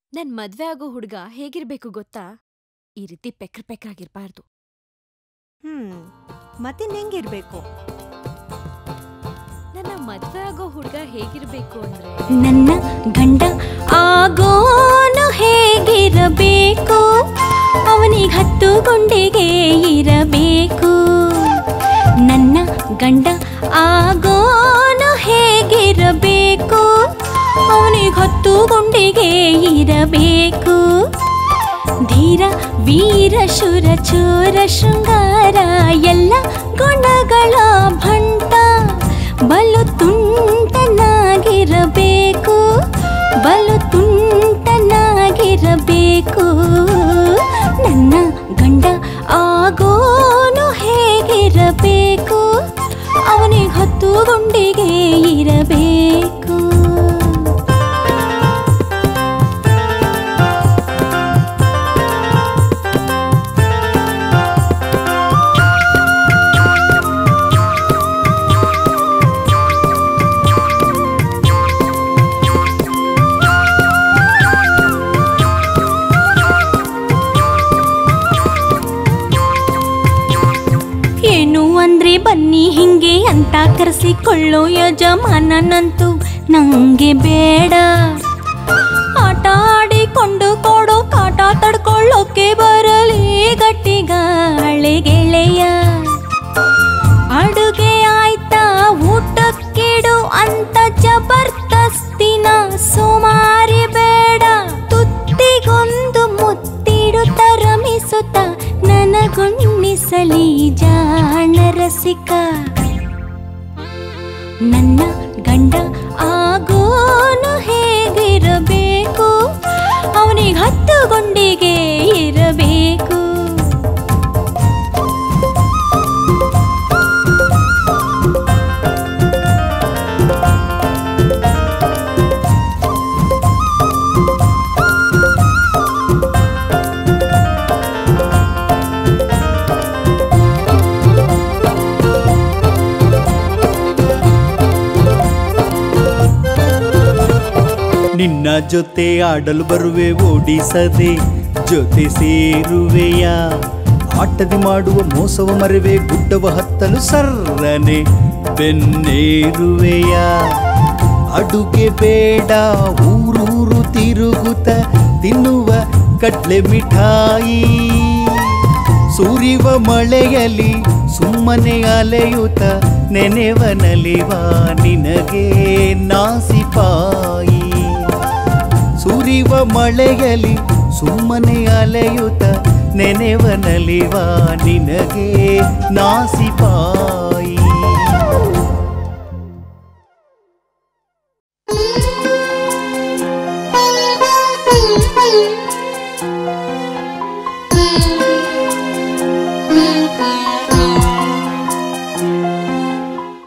ನನ್ ಮದ್ವೆ ಆಗೋ ಹುಡ್ಗ ಹೇಗಿರ್ಬೇಕು ಗೊತ್ತಾ ಈ ರೀತಿ ಪೆಕ್ರ ಪೆಕ್ರಾಗಿರ್ಬಾರ್ದು ಹ್ಮ್ ಮತ್ತಿನ್ ಹೆಂಗಿರ್ಬೇಕು ನನ್ನ ಮದ್ವೆ ಆಗೋ ಹುಡ್ಗ ಹೇಗಿರ್ಬೇಕು ಅಂದ್ರೆ ನನ್ನ ಗಂಡ ಆಗೋನು ಹೇಗಿರಬೇಕು ಅವನಿಗೆ ಹತ್ತು ಗುಂಡಿಗೆ ಇರಬೇಕು ನನ್ನ ಗಂಡ ಆಗೋನು ಹೇಗಿರಬೇಕು ಅವನಿಗೆ ಹತ್ತು ಗುಂಡಿಗೆ ಇರಬೇಕು ಧೀರ ವೀರ ಶುರ ಚೋರ ಶೃಂಗಾರ ಎಲ್ಲ ಗುಣಗಳ ಭಂಟ ಬಲು ತುಂಟನಾಗಿರಬೇಕು ಬಲು ತುಂಟನಾಗಿರಬೇಕು ನನ್ನ ಗಂಡ ಆಗೋನು ಹೇಗಿರಬೇಕು ಅವನಿಗೆ ಹತ್ತು ಗುಂಡಿಗೆ ಇರಬೇಕು ಏನು ಅಂದ್ರೆ ಬನ್ನಿ ಹಿಂಗೆ ಅಂತ ಕರೆಸಿಕೊಳ್ಳೋ ಯಜಮಾನನಂತೂ ನಂಗೆ ಬೇಡ ಆಟ ಆಡಿಕೊಂಡು ಕೊಡೋ ಕಾಟ ತಡ್ಕೊಳ್ಳೋಕೆ ಬರಲಿ ಗಟ್ಟಿಗಾಳೆ ಗೆಳೆಯ ಅಡುಗೆ ಆಯ್ತಾ ಊಟಕ್ಕಿಡು ಅಂತ ಜಬರ್ದಸ್ತಿನ ಸುಮಾರಿ ಬೇಡ ತುತ್ತಿಗೊಂದು ಮುತ್ತಿಡು ತರಮಿಸುತ್ತ ನನಗುಣ್ಣಿಸಲಿ ಜಾಣ ರಸಿಕ ನನ್ನ ಗಂಡ ಆಗೋನು ಹೇಗಿರಬೇಕು ಅವನಿಗೆ ಹತ್ತು ಗುಂಡಿಗೆ ಇರಬೇಕು ನಿನ್ನ ಜೊತೆ ಆಡಲು ಬರುವೆ ಓಡಿಸದೆ ಜೊತೆ ಸೇರುವೆಯ ಆಟದಿ ಮಾಡುವ ಮೋಸವ ಮರೆವೆ ಗುಡ್ಡವ ಹತ್ತಲು ಸರ್ರನೆ ಬೆನ್ನೇರುವೆಯ ಅಡುಗೆ ಬೇಡ ಊರೂರು ತಿರುಗುತ್ತ ತಿನ್ನುವ ಕಡ್ಲೆ ಮಿಠಾಯಿ ಸುರಿವ ಮಳೆಯಲಿ ಸುಮ್ಮನೆ ಅಲೆಯುತ್ತ ನೆನೆವ ನಲಿವ ನಿನಗೆ ನಾಸಿಪಾಯಿ ಸುರಿವ ಮಳೆಯಲಿ ಸುಮ್ಮನೆ ಅಲೆಯುತ್ತ ನೆನೆವ ನಲಿವ ನಿನಗೆ ನಾಸಿಪಾಯಿ